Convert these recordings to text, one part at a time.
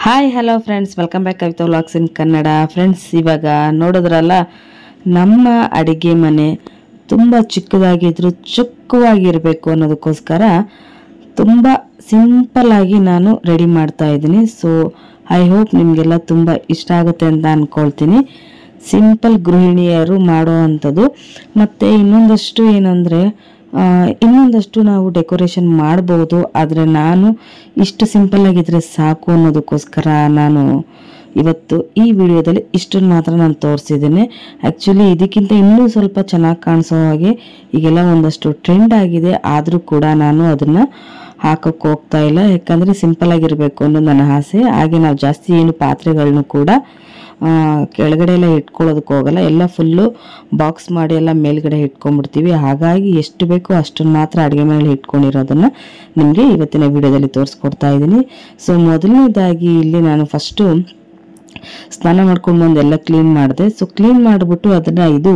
hi hello friends welcome back Kavitha vlogs in Kannada friends ಇವಾಗ ನೋಡಿದ್ರಲ್ಲ ನಮ್ಮ ಅಡಿಗೆ ಮನೆ ತುಂಬ ಚಿಕ್ಕದಾಗಿದ್ರು ಚೊಕ್ಕವಾಗಿರಬೇಕು ಅನ್ನೋದಕ್ಕೋಸ್ಕರ ತುಂಬ ಸಿಂಪಲ್ ಆಗಿ ನಾನು ರೆಡಿ ಮಾಡ್ತಾ ಇದ್ದೀನಿ ಸೊ ಐ ಹೋಪ್ ನಿಮಗೆಲ್ಲ ತುಂಬ ಇಷ್ಟ ಆಗುತ್ತೆ ಅಂತ ಅಂದ್ಕೊಳ್ತೀನಿ ಸಿಂಪಲ್ ಗೃಹಿಣಿಯರು ಮಾಡೋ ಅಂಥದ್ದು ಮತ್ತು ಇನ್ನೊಂದಷ್ಟು ಏನಂದರೆ ಆ, ಇನ್ನೊಂದಷ್ಟು ನಾವು ಡೆಕೋರೇಷನ್ ಮಾಡ್ಬೋದು ಆದರೆ ನಾನು ಇಷ್ಟು ಸಿಂಪಲ್ ಆಗಿದ್ರೆ ಸಾಕು ಅನ್ನೋದಕ್ಕೋಸ್ಕರ ನಾನು ಇವತ್ತು ಈ ವಿಡಿಯೋದಲ್ಲಿ ಇಷ್ಟನ್ನು ಮಾತ್ರ ನಾನು ತೋರಿಸಿದ್ದೇನೆ ಆ್ಯಕ್ಚುಲಿ ಇದಕ್ಕಿಂತ ಇನ್ನೂ ಸ್ವಲ್ಪ ಚೆನ್ನಾಗಿ ಕಾಣಿಸೋ ಹಾಗೆ ಈಗೆಲ್ಲ ಒಂದಷ್ಟು ಟ್ರೆಂಡ್ ಆಗಿದೆ ಆದರೂ ಕೂಡ ನಾನು ಅದನ್ನು ಹಾಕೋಕ್ಕೆ ಹೋಗ್ತಾ ಇಲ್ಲ ಯಾಕಂದರೆ ಸಿಂಪಲ್ ಆಗಿರಬೇಕು ಅನ್ನೋದು ನನ್ನ ಆಸೆ ಹಾಗೆ ನಾವು ಜಾಸ್ತಿ ಏನು ಪಾತ್ರೆಗಳನ್ನು ಕೂಡ ಆ, ಕೆಳಗಡೆ ಎಲ್ಲ ಇಟ್ಕೊಳ್ಳೋದಕ್ಕೆ ಹೋಗಲ್ಲ ಎಲ್ಲ ಫುಲ್ಲು ಬಾಕ್ಸ್ ಮಾಡಿ ಎಲ್ಲ ಮೇಲ್ಗಡೆ ಇಟ್ಕೊಂಡ್ಬಿಡ್ತೀವಿ ಹಾಗಾಗಿ ಎಷ್ಟು ಬೇಕೋ ಅಷ್ಟನ್ನು ಮಾತ್ರ ಅಡುಗೆ ಮನೇಲಿ ಇಟ್ಕೊಂಡಿರೋದನ್ನು ನಿಮಗೆ ಇವತ್ತಿನ ವಿಡಿಯೋದಲ್ಲಿ ತೋರಿಸ್ಕೊಡ್ತಾ ಇದ್ದೀನಿ ಸೊ ಮೊದಲನೇದಾಗಿ ಇಲ್ಲಿ ನಾನು ಫಸ್ಟು ಸ್ನಾನ ಮಾಡ್ಕೊಂಡು ಬಂದು ಎಲ್ಲ ಕ್ಲೀನ್ ಮಾಡಿದೆ ಸೊ ಕ್ಲೀನ್ ಮಾಡಿಬಿಟ್ಟು ಅದನ್ನು ಇದು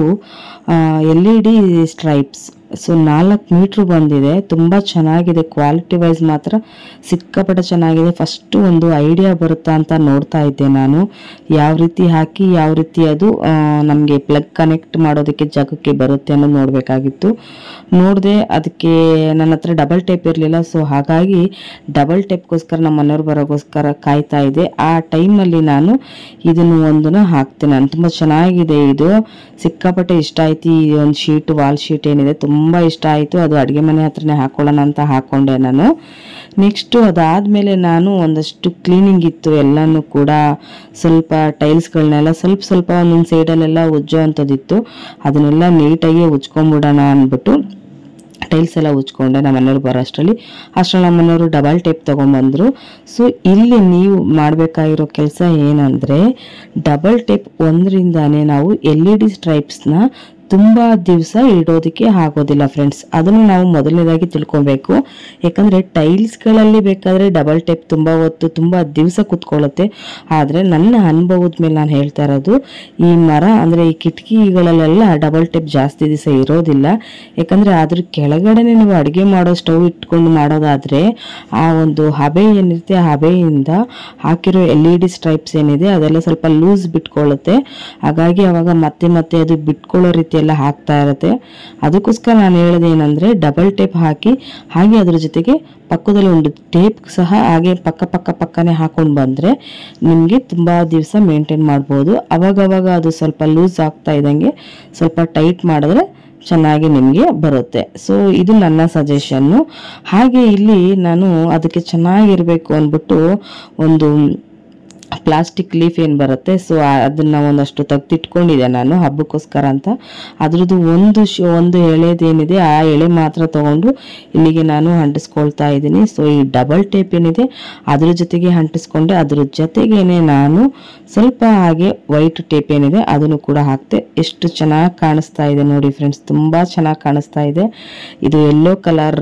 L E D stripes so ನಾಲ್ಕು ಮೀಟ್ರ್ ಬಂದಿದೆ ತುಂಬ ಚೆನ್ನಾಗಿದೆ ಕ್ವಾಲಿಟಿ ವೈಸ್ ಮಾತ್ರ ಸಿಕ್ಕಾಪಟ್ಟೆ ಚೆನ್ನಾಗಿದೆ ಫಸ್ಟು ಒಂದು ಐಡಿಯಾ ಬರುತ್ತಾ ಅಂತ ನೋಡ್ತಾ ಇದ್ದೆ ನಾನು ಯಾವ ರೀತಿ ಹಾಕಿ ಯಾವ ರೀತಿ ಅದು ನಮಗೆ ಪ್ಲಗ್ ಕನೆಕ್ಟ್ ಮಾಡೋದಕ್ಕೆ ಜಾಗಕ್ಕೆ ಬರುತ್ತೆ ಅನ್ನೋದು ನೋಡಬೇಕಾಗಿತ್ತು ನೋಡಿದೆ ಅದಕ್ಕೆ ನನ್ನ ಹತ್ರ ಡಬಲ್ ಟೇಪ್ ಇರಲಿಲ್ಲ ಸೊ ಹಾಗಾಗಿ ಡಬಲ್ ಟೇಪ್ಗೋಸ್ಕರ ನಮ್ಮ ಮನೆಯವ್ರು ಬರೋಗೋಸ್ಕರ ಕಾಯ್ತಾ ಇದ್ದೆ ಆ ಟೈಮಲ್ಲಿ ನಾನು ಇದನ್ನು ಒಂದನ್ನು ಹಾಕ್ತೇನೆ ನಾನು ತುಂಬ ಚೆನ್ನಾಗಿದೆ ಇದು ಸಿಕ್ಕಾಪಟ್ಟೆ ಇಷ್ಟ ಆಯ್ತು ಈ ಒಂದು ಶೀಟ್ ವಾಲ್ ಶೀಟ್ ಏನಿದೆ ತುಂಬ ಇಷ್ಟ ಆಯಿತು ಅದು ಅಡುಗೆ ಮನೆ ಹತ್ರನೇ ಹಾಕೊಳ್ಳೋಣ ಅಂತ ಹಾಕ್ಕೊಂಡೆ ನಾನು ನೆಕ್ಸ್ಟು ಅದಾದಮೇಲೆ ನಾನು ಒಂದಷ್ಟು ಕ್ಲೀನಿಂಗ್ ಇತ್ತು ಎಲ್ಲನೂ ಕೂಡ ಸ್ವಲ್ಪ ಟೈಲ್ಸ್ಗಳನ್ನೆಲ್ಲ ಸ್ವಲ್ಪ ಸ್ವಲ್ಪ ಒಂದೊಂದು ಸೈಡಲ್ಲೆಲ್ಲ ಉಜ್ಜೋ ಅಂಥದ್ದಿತ್ತು ಅದನ್ನೆಲ್ಲ ನೀಟಾಗಿ ಉಜ್ಕೊಂಬಿಡೋಣ ಅಂದ್ಬಿಟ್ಟು ಟೈಲ್ಸ್ ಎಲ್ಲ ಉಜ್ಕೊಂಡೆ ನಮ್ಮ ಮನೆಯವ್ರು ಬರೋ ಅಷ್ಟರಲ್ಲಿ ಅಷ್ಟರಲ್ಲಿ ನಮ್ಮ ಮನೆಯವರು ಡಬಲ್ ಟೇಪ್ ತೊಗೊಂಬಂದರು ಸೊ ಇಲ್ಲಿ ನೀವು ಮಾಡಬೇಕಾಗಿರೋ ಕೆಲಸ ಏನಂದರೆ ಡಬಲ್ ಟೇಪ್ ಒಂದರಿಂದಾನೇ ನಾವು ಎಲ್ ಇ ಡಿ ಸ್ಟ್ರೈಪ್ಸ್ನ ತುಂಬ ದಿವಸ ಇಡೋದಕ್ಕೆ ಆಗೋದಿಲ್ಲ ಫ್ರೆಂಡ್ಸ್ ಅದನ್ನು ನಾವು ಮೊದಲನೇದಾಗಿ ತಿಳ್ಕೊಬೇಕು ಯಾಕಂದರೆ ಟೈಲ್ಸ್ಗಳಲ್ಲಿ ಬೇಕಾದರೆ ಡಬಲ್ ಟೇಪ್ ತುಂಬ ಹೊತ್ತು ತುಂಬ ದಿವಸ ಕುತ್ಕೊಳ್ಳುತ್ತೆ ಆದರೆ ನನ್ನ ಅನುಭವದ ಮೇಲೆ ನಾನು ಹೇಳ್ತಾ ಇರೋದು ಈ ಮರ ಅಂದರೆ ಈ ಕಿಟಕಿಗಳಲ್ಲೆಲ್ಲ ಡಬಲ್ ಟೇಪ್ ಜಾಸ್ತಿ ದಿವಸ ಇರೋದಿಲ್ಲ ಯಾಕಂದರೆ ಅದ್ರ ಕೆಳಗಡೆನೆ ನೀವು ಅಡುಗೆ ಮಾಡೋ ಸ್ಟವ್ ಇಟ್ಕೊಂಡು ಮಾಡೋದಾದರೆ ಆ ಒಂದು ಹಬೆ ಏನಿರುತ್ತೆ ಆ ಹಬೆಯಿಂದ ಹಾಕಿರೋ ಎಲ್ ಇ ಡಿ ಸ್ಟ್ರೈಪ್ಸ್ ಏನಿದೆ ಅದೆಲ್ಲ ಸ್ವಲ್ಪ ಲೂಸ್ ಬಿಟ್ಕೊಳ್ಳುತ್ತೆ ಹಾಗಾಗಿ ಅವಾಗ ಮತ್ತೆ ಮತ್ತೆ ಅದು ಬಿಟ್ಕೊಳ್ಳೋ ರೀತಿ ಎಲ್ಲ ಹಾಕ್ತಾ ಇರುತ್ತೆ ಅದಕ್ಕೋಸ್ಕರ ನಾನು ಹೇಳೋದು ಏನಂದರೆ ಡಬಲ್ ಟೇಪ್ ಹಾಕಿ ಹಾಗೆ ಅದ್ರ ಜೊತೆಗೆ ಪಕ್ಕದಲ್ಲಿ ಒಂದು ಟೇಪ್ ಸಹ ಹಾಗೆ ಪಕ್ಕ ಪಕ್ಕ ಪಕ್ಕನೇ ಹಾಕೊಂಡು ಬಂದರೆ ನಿಮಗೆ ತುಂಬ ದಿವಸ ಮೇಂಟೈನ್ ಮಾಡ್ಬೋದು ಅವಾಗವಾಗ ಅದು ಸ್ವಲ್ಪ ಲೂಸ್ ಆಗ್ತಾ ಇದ್ದಂಗೆ ಸ್ವಲ್ಪ ಟೈಟ್ ಮಾಡಿದ್ರೆ ಚೆನ್ನಾಗಿ ನಿಮಗೆ ಬರುತ್ತೆ ಸೊ ಇದು ನನ್ನ ಸಜೆಷನ್ನು ಹಾಗೆ ಇಲ್ಲಿ ನಾನು ಅದಕ್ಕೆ ಚೆನ್ನಾಗಿರಬೇಕು ಅಂದ್ಬಿಟ್ಟು ಒಂದು ಪ್ಲಾಸ್ಟಿಕ್ ಲೀಫ್ ಏನು ಬರುತ್ತೆ ಸೊ ಅದನ್ನ ಒಂದಷ್ಟು ತೆಗ್ದಿಟ್ಕೊಂಡಿದ್ದೆ ನಾನು ಹಬ್ಬಕ್ಕೋಸ್ಕರ ಅಂತ ಅದ್ರದ್ದು ಒಂದು ಶ್ ಒಂದು ಎಳೆದೇನಿದೆ ಆ ಎಳೆ ಮಾತ್ರ ತಗೊಂಡು ಇಲ್ಲಿಗೆ ನಾನು ಅಂಟಿಸ್ಕೊಳ್ತಾ ಇದ್ದೀನಿ ಸೊ ಈ ಡಬಲ್ ಟೇಪ್ ಏನಿದೆ ಅದ್ರ ಜೊತೆಗೆ ಅಂಟಿಸ್ಕೊಂಡೆ ಅದ್ರ ಜೊತೆಗೇನೆ ನಾನು ಸ್ವಲ್ಪ ಹಾಗೆ ವೈಟ್ ಟೇಪ್ ಏನಿದೆ ಅದನ್ನು ಕೂಡ ಹಾಕ್ತೆ ಎಷ್ಟು ಚೆನ್ನಾಗಿ ಕಾಣಿಸ್ತಾ ಇದೆ ನೋಡಿ ಫ್ರೆಂಡ್ಸ್ ತುಂಬ ಚೆನ್ನಾಗಿ ಕಾಣಿಸ್ತಾ ಇದೆ ಇದು ಯೆಲ್ಲೋ ಕಲರ್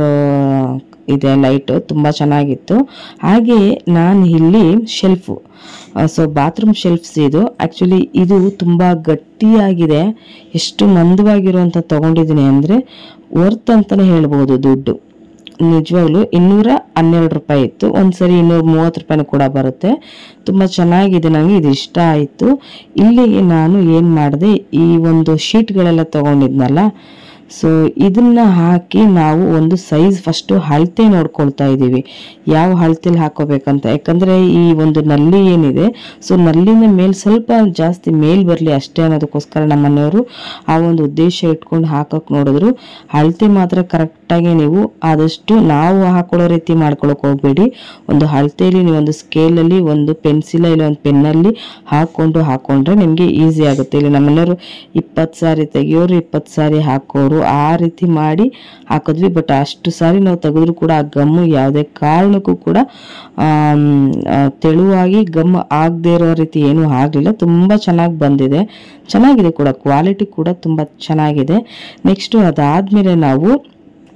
ಇದೆ ಲೈಟು ತುಂಬ ಚೆನ್ನಾಗಿತ್ತು ಹಾಗೆ ನಾನು ಇಲ್ಲಿ ಶೆಲ್ಫು ಸೊ ಬಾತ್ರೂಮ್ ಶೆಲ್ಫ್ಸ್ ಇದು ಆ್ಯಕ್ಚುಲಿ ಇದು ತುಂಬ ಗಟ್ಟಿಯಾಗಿದೆ ಎಷ್ಟು ಮಂದವಾಗಿರುವಂಥ ತೊಗೊಂಡಿದ್ದೀನಿ ಅಂದರೆ ವರ್ತ್ ಅಂತಲೇ ಹೇಳ್ಬೋದು ದುಡ್ಡು ನಿಜವಾಗ್ಲೂ ಇನ್ನೂರ ಹನ್ನೆರಡು ರೂಪಾಯಿ ಇತ್ತು ಒಂದ್ಸರಿ ಇನ್ನೂರ ಮೂವತ್ತು ರೂಪಾಯಿನೂ ಕೂಡ ಬರುತ್ತೆ ತುಂಬ ಚೆನ್ನಾಗಿದೆ ನನಗೆ ಇದು ಇಷ್ಟ ಆಯಿತು ಇಲ್ಲಿಗೆ ನಾನು ಏನು ಮಾಡಿದೆ ಈ ಒಂದು ಶೀಟ್ಗಳೆಲ್ಲ ತೊಗೊಂಡಿದ್ನಲ್ಲ ಸೊ ಇದನ್ನ ಹಾಕಿ ನಾವು ಒಂದು ಸೈಜ್ ಫಸ್ಟು ಅಳತೆ ನೋಡ್ಕೊಳ್ತಾ ಇದ್ದೀವಿ ಯಾವ ಅಳತೆಲಿ ಹಾಕೋಬೇಕಂತ ಯಾಕಂದರೆ ಈ ಒಂದು ನಲ್ಲಿ ಏನಿದೆ ಸೊ ನಲ್ಲಿನ ಮೇಲೆ ಸ್ವಲ್ಪ ಜಾಸ್ತಿ ಮೇಲ್ ಬರಲಿ ಅಷ್ಟೇ ಅನ್ನೋದಕ್ಕೋಸ್ಕರ ನಮ್ಮ ಮನೆಯವರು ಆ ಒಂದು ಉದ್ದೇಶ ಇಟ್ಕೊಂಡು ಹಾಕಕ್ಕೆ ನೋಡಿದ್ರು ಅಳತೆ ಮಾತ್ರ ಕರೆಕ್ಟಾಗಿ ನೀವು ಆದಷ್ಟು ನಾವು ಹಾಕೊಳ್ಳೋ ರೀತಿ ಮಾಡ್ಕೊಳಕ್ಕೆ ಹೋಗ್ಬೇಡಿ ಒಂದು ಅಳತೆಯಲ್ಲಿ ನೀವು ಒಂದು ಸ್ಕೇಲಲ್ಲಿ ಒಂದು ಪೆನ್ಸಿಲ ಇಲ್ಲ ಒಂದು ಪೆನ್ನಲ್ಲಿ ಹಾಕ್ಕೊಂಡು ಹಾಕೊಂಡ್ರೆ ನಿಮಗೆ ಈಸಿ ಆಗುತ್ತೆ ಇಲ್ಲಿ ನಮ್ಮ ಮನೆಯವರು ಇಪ್ಪತ್ತು ಸಾರಿ ತೆಗಿಯೋರು ಇಪ್ಪತ್ತು ಸಾರಿ ಹಾಕೋರು ಆ ರೀತಿ ಮಾಡಿ ಹಾಕಿದ್ವಿ ಬಟ್ ಅಷ್ಟು ಸಾರಿ ನಾವು ತೆಗೆದ್ರು ಕೂಡ ಆ ಗಮ್ಮು ಯಾವುದೇ ಕಾರಣಕ್ಕೂ ಕೂಡ ಆಮ್, ಆ, ತೆಳುವಾಗಿ ಗಮ್ ಆಗದೆ ಇರೋ ರೀತಿ ಏನೂ ಆಗಲಿಲ್ಲ ತುಂಬ ಚೆನ್ನಾಗಿ ಬಂದಿದೆ ಚೆನ್ನಾಗಿದೆ ಕೂಡ ಕ್ವಾಲಿಟಿ ಕೂಡ ತುಂಬ ಚೆನ್ನಾಗಿದೆ ನೆಕ್ಸ್ಟು ಅದಾದಮೇಲೆ ನಾವು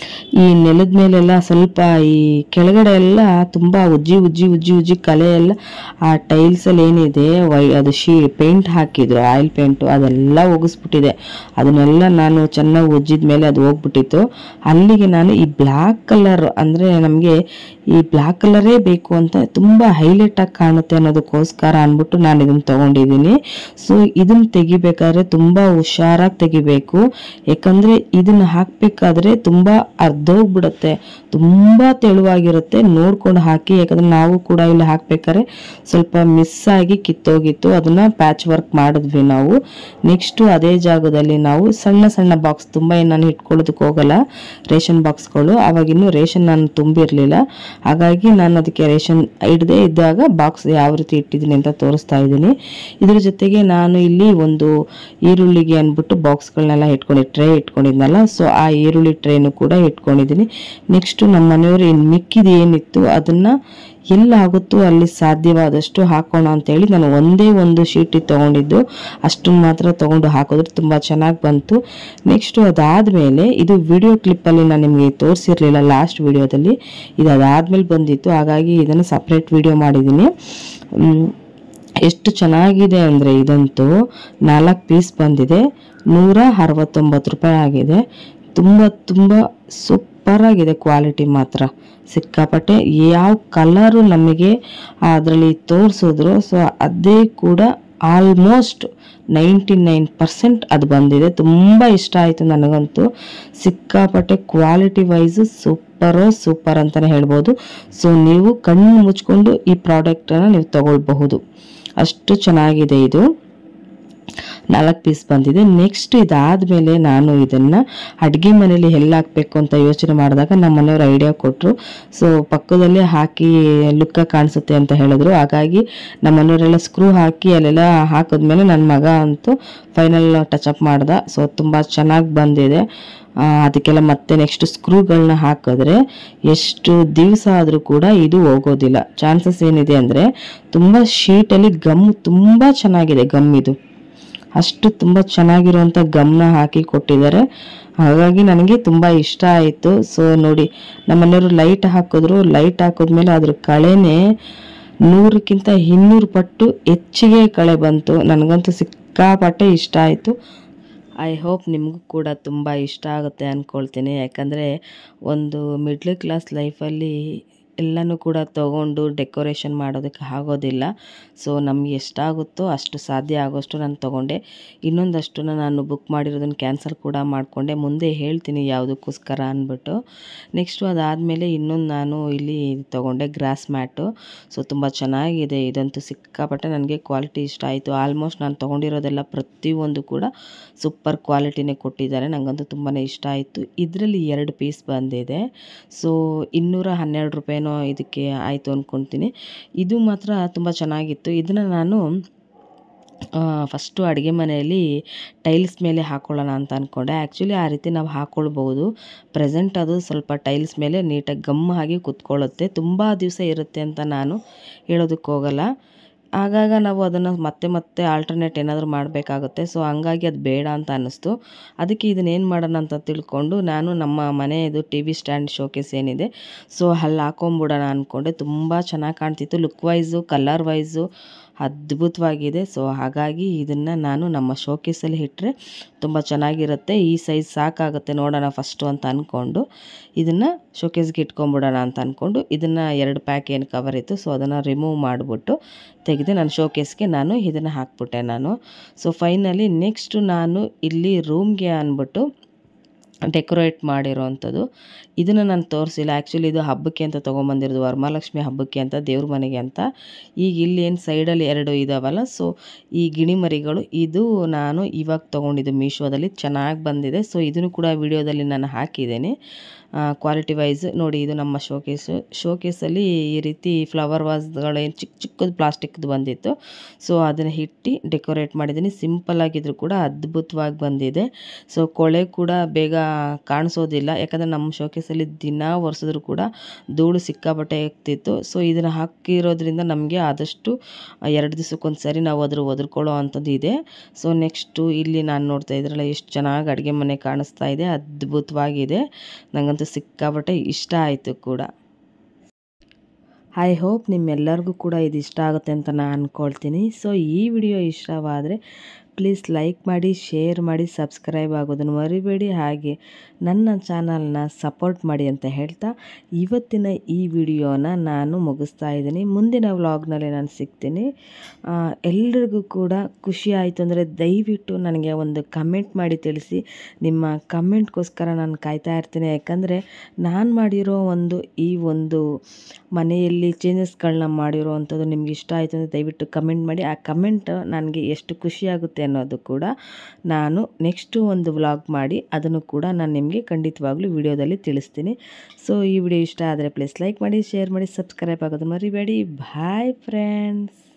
ಈ ನೆಲದ ಮೇಲೆಲ್ಲ ಸ್ವಲ್ಪ ಈ ಕೆಳಗಡೆ ಎಲ್ಲ ತುಂಬ ಉಜ್ಜಿ ಉಜ್ಜಿ ಉಜ್ಜಿ ಉಜ್ಜಿ ಕಲೆ ಎಲ್ಲ ಆ ಟೈಲ್ಸಲ್ಲಿ ಏನಿದೆ ವೈ ಅದು ಶೀ ಪೇಂಟ್ ಹಾಕಿದ್ರು ಆಯಿಲ್ ಪೇಂಟು ಅದೆಲ್ಲ ಒಗಿಸ್ಬಿಟ್ಟಿದೆ ಅದನ್ನೆಲ್ಲ ನಾನು ಚೆನ್ನಾಗಿ ಉಜ್ಜಿದ ಮೇಲೆ ಅದು ಹೋಗ್ಬಿಟ್ಟಿತ್ತು ಅಲ್ಲಿಗೆ ನಾನು ಈ ಬ್ಲ್ಯಾಕ್ ಕಲರ್ ಅಂದರೆ ನಮಗೆ ಈ ಬ್ಲ್ಯಾಕ್ ಕಲರೇ ಬೇಕು ಅಂತ ತುಂಬ ಹೈಲೈಟ್ ಆಗಿ ಕಾಣುತ್ತೆ ಅನ್ನೋದಕ್ಕೋಸ್ಕರ ಅಂದ್ಬಿಟ್ಟು ನಾನು ಇದನ್ನು ತಗೊಂಡಿದ್ದೀನಿ ಸೊ ಇದನ್ನ ತೆಗಿಬೇಕಾದ್ರೆ ತುಂಬ ಹುಷಾರಾಗಿ ತೆಗಿಬೇಕು ಯಾಕಂದರೆ ಇದನ್ನ ಹಾಕಬೇಕಾದ್ರೆ ತುಂಬ ಅರ್ಧೋಗ್ಬಿಡುತ್ತೆ ತುಂಬ ತೆಳುವಾಗಿರುತ್ತೆ ನೋಡ್ಕೊಂಡು ಹಾಕಿ ಯಾಕಂದ್ರೆ ನಾವು ಕೂಡ ಇಲ್ಲಿ ಹಾಕ್ಬೇಕಾದ್ರೆ ಸ್ವಲ್ಪ ಮಿಸ್ ಆಗಿ ಕಿತ್ತೋಗಿತ್ತು ಅದನ್ನ ಪ್ಯಾಚ್ ವರ್ಕ್ ಮಾಡಿದ್ವಿ ನಾವು ನೆಕ್ಸ್ಟು ಅದೇ ಜಾಗದಲ್ಲಿ ನಾವು ಸಣ್ಣ ಸಣ್ಣ ಬಾಕ್ಸ್ ತುಂಬ ಏನು ನಾನು ಇಟ್ಕೊಳ್ಳೋದಕ್ಕೆ ಹೋಗಲ್ಲ ರೇಷನ್ ಬಾಕ್ಸ್ಗಳು ಅವಾಗಿನ್ನೂ ರೇಷನ್ ನಾನು ತುಂಬಿರಲಿಲ್ಲ ಹಾಗಾಗಿ ನಾನು ಅದಕ್ಕೆ ರೇಷನ್ ಹಿಡದೆ ಇದ್ದಾಗ ಬಾಕ್ಸ್ ಯಾವ ರೀತಿ ಇಟ್ಟಿದ್ದೀನಿ ಅಂತ ತೋರಿಸ್ತಾ ಇದ್ದೀನಿ ಇದ್ರ ಜೊತೆಗೆ ನಾನು ಇಲ್ಲಿ ಒಂದು ಈರುಳ್ಳಿಗೆ ಅಂದ್ಬಿಟ್ಟು ಬಾಕ್ಸ್ಗಳನ್ನೆಲ್ಲ ಇಟ್ಕೊಂಡು ಟ್ರೇ ಇಟ್ಕೊಂಡಿದ್ನಲ್ಲ ಸೊ ಆ ಈರುಳ್ಳಿ ಟ್ರೇನು ಕೂಡ ಇಟ್ಕೊಂಡಿದ್ದೀನಿ ನೆಕ್ಸ್ಟು ನಮ್ಮ ಮನೆಯವರು ಇನ್ನು ಮಿಕ್ಕಿದ ಏನಿತ್ತು ಅದನ್ನ ಎಲ್ಲಾಗುತ್ತೋ ಅಲ್ಲಿ ಸಾಧ್ಯವಾದಷ್ಟು ಹಾಕೋಣ ಅಂತೇಳಿ ನಾನು ಒಂದೇ ಒಂದು ಶೀಟಿ ತೊಗೊಂಡಿದ್ದು ಅಷ್ಟನ್ನು ಮಾತ್ರ ತೊಗೊಂಡು ಹಾಕಿದ್ರೆ ತುಂಬ ಚೆನ್ನಾಗಿ ಬಂತು ನೆಕ್ಸ್ಟು ಅದಾದಮೇಲೆ ಇದು ವಿಡಿಯೋ ಕ್ಲಿಪ್ಪಲ್ಲಿ ನಾನು ನಿಮಗೆ ತೋರಿಸಿರಲಿಲ್ಲ ಲಾಸ್ಟ್ ವಿಡಿಯೋದಲ್ಲಿ ಇದು ಅದಾದಮೇಲೆ ಬಂದಿತ್ತು ಹಾಗಾಗಿ ಇದನ್ನು ಸಪ್ರೇಟ್ ವಿಡಿಯೋ ಮಾಡಿದ್ದೀನಿ ಮ್, ಎಷ್ಟು ಚೆನ್ನಾಗಿದೆ ಅಂದರೆ ಇದಂತೂ ನಾಲ್ಕು ಪೀಸ್ ಬಂದಿದೆ ನೂರ ಅರವತ್ತೊಂಬತ್ತು ರೂಪಾಯಿ ಆಗಿದೆ ತುಂಬ ತುಂಬ ಸೂಪರ್ ಆಗಿದೆ ಕ್ವಾಲಿಟಿ ಮಾತ್ರ ಸಿಕ್ಕಾಪಟ್ಟೆ ಯಾವ ಕಲರು ನಮಗೆ ಅದರಲ್ಲಿ ತೋರಿಸಿದ್ರು ಸೊ ಅದೇ ಕೂಡ ಆಲ್ಮೋಸ್ಟ್ ನೈಂಟಿ ನೈನ್ ಪರ್ಸೆಂಟ್ ಅದು ಬಂದಿದೆ ತುಂಬ ಇಷ್ಟ ಆಯಿತು ನನಗಂತೂ ಸಿಕ್ಕಾಪಟ್ಟೆ ಕ್ವಾಲಿಟಿ ವೈಸು ಸೂಪರೋ ಸೂಪರ್ ಅಂತಲೇ ಹೇಳ್ಬೋದು ಸೊ ನೀವು ಕಣ್ಣು ಮುಚ್ಕೊಂಡು ಈ ಪ್ರಾಡಕ್ಟನ್ನು ನೀವು ತಗೊಳ್ಬಹುದು ಅಷ್ಟು ಚೆನ್ನಾಗಿದೆ ಇದು ನಾಲ್ಕು ಪೀಸ್ ಬಂದಿದೆ ನೆಕ್ಸ್ಟ್ ಇದಾದಮೇಲೆ ನಾನು ಇದನ್ನು ಅಡುಗೆ ಮನೇಲಿ ಎಲ್ಲಿ ಹಾಕಬೇಕು ಅಂತ ಯೋಚನೆ ಮಾಡಿದಾಗ ನಮ್ಮ ಮನೆಯವ್ರು ಐಡಿಯಾ ಕೊಟ್ಟರು ಸೊ ಪಕ್ಕದಲ್ಲೇ ಹಾಕಿ ಲುಕ್ಕ ಕಾಣಿಸುತ್ತೆ ಅಂತ ಹೇಳಿದ್ರು ಹಾಗಾಗಿ ನಮ್ಮ ಮನೆಯವರೆಲ್ಲ ಸ್ಕ್ರೂ ಹಾಕಿ ಅಲ್ಲೆಲ್ಲ ಹಾಕಿದ್ಮೇಲೆ ನನ್ನ ಮಗ ಅಂತೂ ಫೈನಲ್ ಟಚಪ್ ಮಾಡ್ದ ಸೊ ತುಂಬ ಚೆನ್ನಾಗಿ ಬಂದಿದೆ ಆ, ಅದಕ್ಕೆಲ್ಲ ಮತ್ತೆ ನೆಕ್ಸ್ಟ್ ಸ್ಕ್ರೂಗಳನ್ನ ಹಾಕಿದ್ರೆ ಎಷ್ಟು ದಿವಸ ಆದರೂ ಕೂಡ ಇದು ಹೋಗೋದಿಲ್ಲ ಚಾನ್ಸಸ್ ಏನಿದೆ ಅಂದರೆ ತುಂಬ ಶೀಟಲ್ಲಿ ಗಮ್ ತುಂಬ ಚೆನ್ನಾಗಿದೆ ಗಮ್ ಇದು ಅಷ್ಟು ತುಂಬ ಚೆನ್ನಾಗಿರುವಂಥ ಗಮ್ನ ಹಾಕಿ ಕೊಟ್ಟಿದ್ದಾರೆ ಹಾಗಾಗಿ ನನಗೆ ತುಂಬ ಇಷ್ಟ ಆಯಿತು ಸೊ ನೋಡಿ ನಮ್ಮ ಮನೆಯವರು ಲೈಟ್ ಹಾಕಿದ್ರು ಲೈಟ್ ಹಾಕಿದ್ಮೇಲೆ ಅದ್ರ ಕಳೆನೇ ನೂರಕ್ಕಿಂತ ಇನ್ನೂರು ಪಟ್ಟು ಹೆಚ್ಚಿಗೆ ಕಳೆ ಬಂತು ನನಗಂತೂ ಸಿಕ್ಕಾಪಟ್ಟೆ ಇಷ್ಟ ಆಯಿತು ಐ ಹೋಪ್ ನಿಮಗೂ ಕೂಡ ತುಂಬ ಇಷ್ಟ ಆಗುತ್ತೆ ಅಂದ್ಕೊಳ್ತೀನಿ ಯಾಕಂದರೆ ಒಂದು ಮಿಡ್ಲ್ ಕ್ಲಾಸ್ ಲೈಫಲ್ಲಿ ಎಲ್ಲನೂ ಕೂಡ ತಗೊಂಡು ಡೆಕೋರೇಷನ್ ಮಾಡೋದಕ್ಕೆ ಆಗೋದಿಲ್ಲ ಸೊ ನಮ್ಗೆ ಎಷ್ಟಾಗುತ್ತೋ ಅಷ್ಟು ಸಾಧ್ಯ ಆಗೋಷ್ಟು ನಾನು ತೊಗೊಂಡೆ ಇನ್ನೊಂದಷ್ಟನ್ನು ನಾನು ಬುಕ್ ಮಾಡಿರೋದನ್ನು ಕ್ಯಾನ್ಸಲ್ ಕೂಡ ಮಾಡಿಕೊಂಡೆ ಮುಂದೆ ಹೇಳ್ತೀನಿ ಯಾವುದಕ್ಕೋಸ್ಕರ ಅಂದ್ಬಿಟ್ಟು ನೆಕ್ಸ್ಟು ಅದಾದಮೇಲೆ ಇನ್ನೊಂದು ನಾನು ಇಲ್ಲಿ ತೊಗೊಂಡೆ ಗ್ರಾಸ್ ಮ್ಯಾಟು ಸೊ ತುಂಬ ಚೆನ್ನಾಗಿದೆ ಇದಂತೂ ಸಿಕ್ಕಾಪಟ್ಟೆ ನನಗೆ ಕ್ವಾಲಿಟಿ ಇಷ್ಟ ಆಯಿತು ಆಲ್ಮೋಸ್ಟ್ ನಾನು ತೊಗೊಂಡಿರೋದೆಲ್ಲ ಪ್ರತಿಯೊಂದು ಕೂಡ ಸೂಪರ್ ಕ್ವಾಲಿಟಿನೇ ಕೊಟ್ಟಿದ್ದಾರೆ ನನಗಂತೂ ತುಂಬಾ ಇಷ್ಟ ಆಯಿತು ಇದರಲ್ಲಿ ಎರಡು ಪೀಸ್ ಬಂದಿದೆ ಸೊ ಇನ್ನೂರ ಹನ್ನೆರಡು ರೂಪಾಯಿನೋ ಇದಕ್ಕೆ ಆಯಿತು ಅಂದ್ಕೊತೀನಿ ಇದು ಮಾತ್ರ ತುಂಬ ಚೆನ್ನಾಗಿತ್ತು ಇದನ್ನು ನಾನು ಫಸ್ಟು ಅಡುಗೆ ಮನೆಯಲ್ಲಿ ಟೈಲ್ಸ್ ಮೇಲೆ ಹಾಕ್ಕೊಳ್ಳೋಣ ಅಂತ ಅಂದ್ಕೊಂಡೆ ಆ್ಯಕ್ಚುಲಿ ಆ ರೀತಿ ನಾವು ಹಾಕ್ಕೊಳ್ಬೋದು ಪ್ರೆಸೆಂಟ್ ಅದು ಸ್ವಲ್ಪ ಟೈಲ್ಸ್ ಮೇಲೆ ನೀಟಾಗಿ ಗಮ್ ಆಗಿ ಕುತ್ಕೊಳ್ಳುತ್ತೆ ತುಂಬ ದಿವಸ ಇರುತ್ತೆ ಅಂತ ನಾನು ಹೇಳೋದಕ್ಕೆ ಹೋಗಲ್ಲ ಆಗಾಗ ನಾವು ಅದನ್ನು ಮತ್ತೆ ಮತ್ತೆ ಆಲ್ಟರ್ನೇಟ್ ಏನಾದರೂ ಮಾಡಬೇಕಾಗುತ್ತೆ ಸೊ ಹಂಗಾಗಿ ಅದು ಬೇಡ ಅಂತ ಅನ್ನಿಸ್ತು ಅದಕ್ಕೆ ಇದನ್ನೇನು ಮಾಡೋಣ ಅಂತ ತಿಳ್ಕೊಂಡು ನಾನು ನಮ್ಮ ಮನೆಯದು ಟಿ ವಿ ಸ್ಟ್ಯಾಂಡ್ ಶೋಕೇಸ್ ಏನಿದೆ ಸೊ ಅಲ್ಲಿ ಹಾಕೊಂಬಿಡೋಣ ಅಂದ್ಕೊಂಡೆ ತುಂಬ ಚೆನ್ನಾಗಿ ಕಾಣ್ತಿತ್ತು ಲುಕ್ ವೈಸು ಕಲರ್ ವೈಸು ಅದ್ಭುತವಾಗಿದೆ ಸೊ ಹಾಗಾಗಿ ಇದನ್ನು ನಾನು ನಮ್ಮ ಶೋಕೇಸಲ್ಲಿ ಇಟ್ಟರೆ ತುಂಬ ಚೆನ್ನಾಗಿರುತ್ತೆ ಈ ಸೈಜ್ ಸಾಕಾಗುತ್ತೆ ನೋಡೋಣ ಫಸ್ಟು ಅಂತ ಅಂದ್ಕೊಂಡು ಇದನ್ನು ಶೋಕೇಸ್ಗೆ ಇಟ್ಕೊಂಬಿಡೋಣ ಅಂತ ಅಂದ್ಕೊಂಡು ಇದನ್ನು ಎರಡು ಪ್ಯಾಕ್ ಏನು ಕವರ್ ಇತ್ತು ಸೊ ಅದನ್ನು ರಿಮೂವ್ ಮಾಡಿಬಿಟ್ಟು ತೆಗೆದು ನಾನು ಶೋಕೇಸ್ಗೆ ನಾನು ಇದನ್ನು ಹಾಕ್ಬಿಟ್ಟೆ ನಾನು ಸೊ ಫೈನಲಿ ನೆಕ್ಸ್ಟು ನಾನು ಇಲ್ಲಿ ರೂಮ್ಗೆ ಅಂದ್ಬಿಟ್ಟು ಡೆಕೋರೇಟ್ ಮಾಡಿರೋವಂಥದ್ದು ಇದನ್ನು ನಾನು ತೋರಿಸಿಲ್ಲ ಆ್ಯಕ್ಚುಲಿ ಇದು ಹಬ್ಬಕ್ಕೆ ಅಂತ ತೊಗೊಂಬಂದಿರೋದು ವರಮಹಾಲಕ್ಷ್ಮಿ ಹಬ್ಬಕ್ಕೆ ಅಂತ ದೇವ್ರ ಮನೆಗೆ ಅಂತ ಈಗ ಇಲ್ಲಿ ಏನು ಸೈಡಲ್ಲಿ ಎರಡು ಇದಾವಲ್ಲ ಸೊ ಈ ಗಿಣಿ ಮರಿಗಳು ಇದು ನಾನು ಇವಾಗ ತೊಗೊಂಡಿದ್ದು ಮೀಶೋದಲ್ಲಿ ಚೆನ್ನಾಗಿ ಬಂದಿದೆ ಸೊ ಇದನ್ನು ಕೂಡ ವಿಡಿಯೋದಲ್ಲಿ ನಾನು ಹಾಕಿದ್ದೇನೆ ಕ್ವಾಲಿಟಿ ವೈಸ್ ನೋಡಿ ಇದು ನಮ್ಮ ಶೋಕೇಸು ಶೋಕೇಸಲ್ಲಿ ಈ ರೀತಿ ಫ್ಲವರ್ ವಾಸ್ಗಳೇನು ಚಿಕ್ಕ ಚಿಕ್ಕದು ಪ್ಲಾಸ್ಟಿಕ್ದು ಬಂದಿತ್ತು ಸೊ ಅದನ್ನು ಇಟ್ಟು ಡೆಕೋರೇಟ್ ಮಾಡಿದ್ದೀನಿ ಸಿಂಪಲ್ ಆಗಿದ್ರು ಕೂಡ ಅದ್ಭುತವಾಗಿ ಬಂದಿದೆ ಸೊ ಕೊಳೆ ಕೂಡ ಬೇಗ ಕಾಣಿಸೋದಿಲ್ಲ ಯಾಕಂದರೆ ನಮ್ಮ ಶೋಕೇಸಲ್ಲಿ ದಿನ ಒರೆಸಿದ್ರು ಕೂಡ ಧೂಳು ಸಿಕ್ಕಾಪಟ್ಟೆ ಆಗ್ತಿತ್ತು ಸೊ ಇದನ್ನು ಹಾಕಿರೋದ್ರಿಂದ ನಮಗೆ ಆದಷ್ಟು ಎರಡು ದಿವಸಕ್ಕೊಂದು ಸರಿ ನಾವು ಅದ್ರ ಒದರ್ಕೊಳ್ಳೋ ಅಂಥದ್ದು ಇದೆ ಸೊ ನೆಕ್ಸ್ಟು ಇಲ್ಲಿ ನಾನು ನೋಡ್ತಾ ಇದ್ರಲ್ಲ ಎಷ್ಟು ಚೆನ್ನಾಗಿ ಅಡುಗೆ ಮನೆ ಕಾಣಿಸ್ತಾ ಇದೆ ಅದ್ಭುತವಾಗಿದೆ ನನಗಂತೂ ಸಿಕ್ಕಾಪಟ್ಟೆ ಇಷ್ಟ ಆಯಿತು ಕೂಡ ಐ ಹೋಪ್ ನಿಮ್ಮೆಲ್ಲರಿಗೂ ಕೂಡ ಇದು ಇಷ್ಟ ಆಗುತ್ತೆ ಅಂತ ನಾನು ಅಂದ್ಕೊಳ್ತೀನಿ ಸೊ ಈ ವಿಡಿಯೋ ಇಷ್ಟವಾದರೆ ಪ್ಲೀಸ್ ಲೈಕ್ ಮಾಡಿ ಶೇರ್ ಮಾಡಿ ಸಬ್ಸ್ಕ್ರೈಬ್ ಆಗೋದನ್ನು ಮರಿಬೇಡಿ ಹಾಗೆ ನನ್ನ ಚಾನಲ್ನ ಸಪೋರ್ಟ್ ಮಾಡಿ ಅಂತ ಹೇಳ್ತಾ ಇವತ್ತಿನ ಈ ವಿಡಿಯೋನ ನಾನು ಮುಗಿಸ್ತಾ ಇದ್ದೀನಿ ಮುಂದಿನ ವ್ಲಾಗ್ನಲ್ಲಿ ನಾನು ಸಿಗ್ತೀನಿ ಆ, ಎಲ್ರಿಗೂ ಕೂಡ ಖುಷಿ ಆಯಿತು ಅಂದರೆ ದಯವಿಟ್ಟು ನನಗೆ ಒಂದು ಕಮೆಂಟ್ ಮಾಡಿ ತಿಳಿಸಿ ನಿಮ್ಮ ಕಮೆಂಟ್ಗೋಸ್ಕರ ನಾನು ಕಾಯ್ತಾ ಇರ್ತೀನಿ ಯಾಕಂದರೆ ನಾನು ಮಾಡಿರೋ ಒಂದು ಈ ಒಂದು ಮನೆಯಲ್ಲಿ ಚೇಂಜಸ್ಗಳನ್ನ ಮಾಡಿರೋ ಅಂಥದ್ದು ನಿಮ್ಗೆ ಇಷ್ಟ ಆಯಿತು ಅಂದರೆ ದಯವಿಟ್ಟು ಕಮೆಂಟ್ ಮಾಡಿ ಆ ಕಮೆಂಟ್ ನನಗೆ ಎಷ್ಟು ಖುಷಿ ಆಗುತ್ತೆ ಅನ್ನೋದು ಕೂಡ ನಾನು ನೆಕ್ಸ್ಟು ಒಂದು ವ್ಲಾಗ್ ಮಾಡಿ ಅದನ್ನು ಕೂಡ ನಾನು ನಿಮಗೆ ಖಂಡಿತವಾಗ್ಲೂ ವಿಡಿಯೋದಲ್ಲಿ ತಿಳಿಸ್ತೀನಿ ಸೊ ಈ ವಿಡಿಯೋ ಇಷ್ಟ ಆದರೆ ಪ್ಲೀಸ್ ಲೈಕ್ ಮಾಡಿ ಶೇರ್ ಮಾಡಿ ಸಬ್ಸ್ಕ್ರೈಬ್ ಆಗೋದು ಮರಿಬೇಡಿ ಬಾಯ್ ಫ್ರೆಂಡ್ಸ್